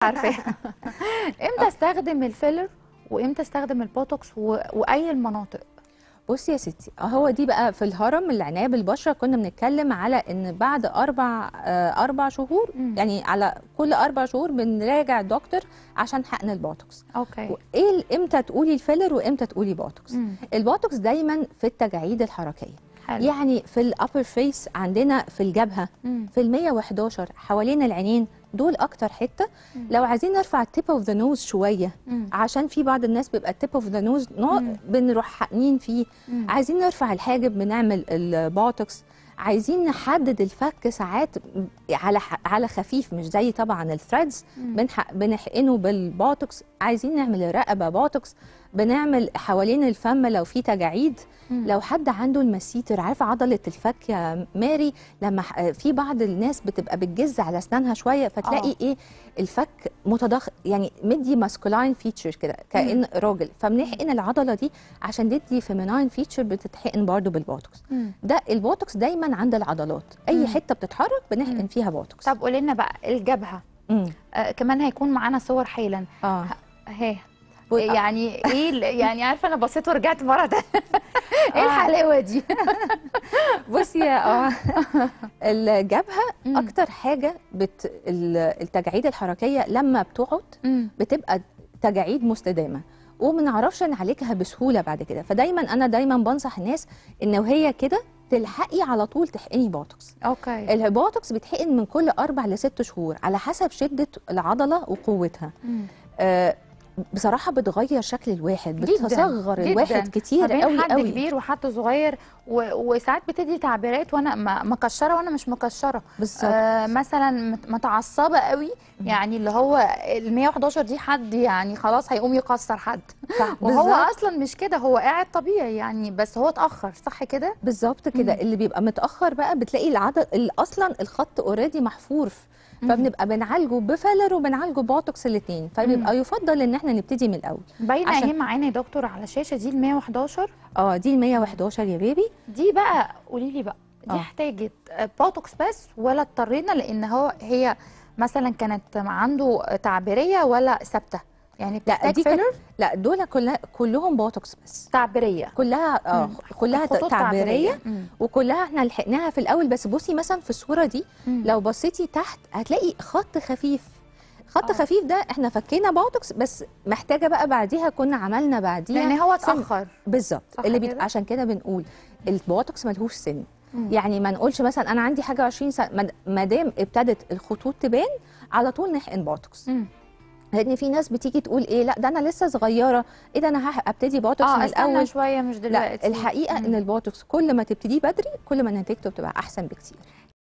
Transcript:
عارفاها امتى استخدم الفيلر وامتى استخدم البوتوكس و... واي المناطق بصي يا ستي هو دي بقى في الهرم العنايه بالبشره كنا بنتكلم على ان بعد اربع آه، اربع شهور مم. يعني على كل اربع شهور بنراجع الدكتور عشان حقن البوتوكس اوكي وايه ال- امتى تقولي الفيلر وامتى تقولي بوتوكس مم. البوتوكس دايما في التجاعيد الحركيه حلو يعني في الابر فيس عندنا في الجبهه مم. في ال 111 حوالين العينين دول اكتر حته مم. لو عايزين نرفع التيب اوف ذا نوز شويه مم. عشان في بعض الناس بيبقى التيب اوف ذا نوز مم. بنروح حاقنين فيه مم. عايزين نرفع الحاجب بنعمل البوتوكس عايزين نحدد الفك ساعات على ح- على خفيف مش زي طبعا الثريدز مم. بنح- بنحقنه بالبوتوكس عايزين نعمل الرقبه بوتوكس بنعمل حوالين الفم لو في تجاعيد مم. لو حد عنده المسيتر عارفه عضله الفك يا ماري لما ح- في بعض الناس بتبقى بتجز على اسنانها شويه فتلاقي آه. ايه الفك متضخ يعني مدي ماسكولاين فيتشر كده كان راجل فبنحقن العضله دي عشان تدي فيميناين فيتشر بتتحقن برضو بالبوتوكس مم. ده البوتوكس دايما عند العضلات اي مم. حته بتتحرك بنحقن مم. فيها بوتوكس طب قولي لنا بقى الجبهه مم. آه كمان هيكون معانا صور حالا اه اهي و- يعني ايه ال- يعني عارفه انا بصيت ورجعت مره تانية ايه آه. الحلاوه دي بصي يا اه الجبهه مم. اكتر حاجه بت ال- التجاعيد الحركيه لما بتقعد مم. بتبقى تجاعيد مستدامه وما نعرفش نعالجها بسهوله بعد كده فدايما انا دايما بنصح الناس ان وهي كده تلحقي على طول تحقني بوتوكس اوكي البوتوكس بيتحقن من كل اربع لست شهور على حسب شده العضله وقوتها مم. آه بصراحه بتغير شكل الواحد جداً، بتصغر جداً. الواحد ما كتير بين قوي حد قوي كبير وحد صغير و... وساعات بتدي تعبيرات وانا م- مكشره وانا مش مكشره بالظبط آه مثلا مت- متعصبه قوي يعني اللي هو ال 111 دي حد يعني خلاص هيقوم يكسر حد صح وهو بالظبط. اصلا مش كده هو قاعد طبيعي يعني بس هو اتاخر صح كده بالظبط كده مم. اللي بيبقى متاخر بقى بتلاقي العدد ال- اصلا الخط اوريدي محفور مم. فبنبقى بنعالجه بفيلر وبنعالجه بوتوكس الاثنين فبيبقى يفضل ان احنا نبتدي من الاول باينه عشان- اهي معانا يا دكتور على الشاشه دي ال 111 اه دي ال 111 يا بيبي دي بقى قولي لي بقى دي آه. احتاجت بوتوكس بس ولا اضطرينا لان هو هي مثلا كانت عنده تعبيريه ولا ثابته يعني لا بتحتاج دي كانت- فيلر لا دول كلها كلهم بوتوكس بس تعبيريه كلها اه مم. كلها خطوط تعبيريه مم. وكلها احنا لحقناها في الاول بس بصي مثلا في الصوره دي مم. لو بصيتي تحت هتلاقي خط خفيف خط آه. خفيف ده احنا فكينا بوتوكس بس محتاجه بقى بعديها كنا عملنا بعديها لان هو سن- اتاخر بالظبط صح اللي كده؟ بيت... عشان كده بنقول البوتوكس ملهوش سن مم. يعني ما نقولش مثلا انا عندي حاجه 20 سنه ما- ما دام ابتدت الخطوط تبان على طول نحقن بوتوكس مم. لان في ناس بتيجي تقول ايه لا ده انا لسه صغيره ايه ده انا هح- ابتدي بوتوكس اه من استنى الاول شويه مش لا دلوقتي الحقيقه مم. ان البوتوكس كل ما تبتدي بدري كل ما نتيجته بتبقى احسن بكتير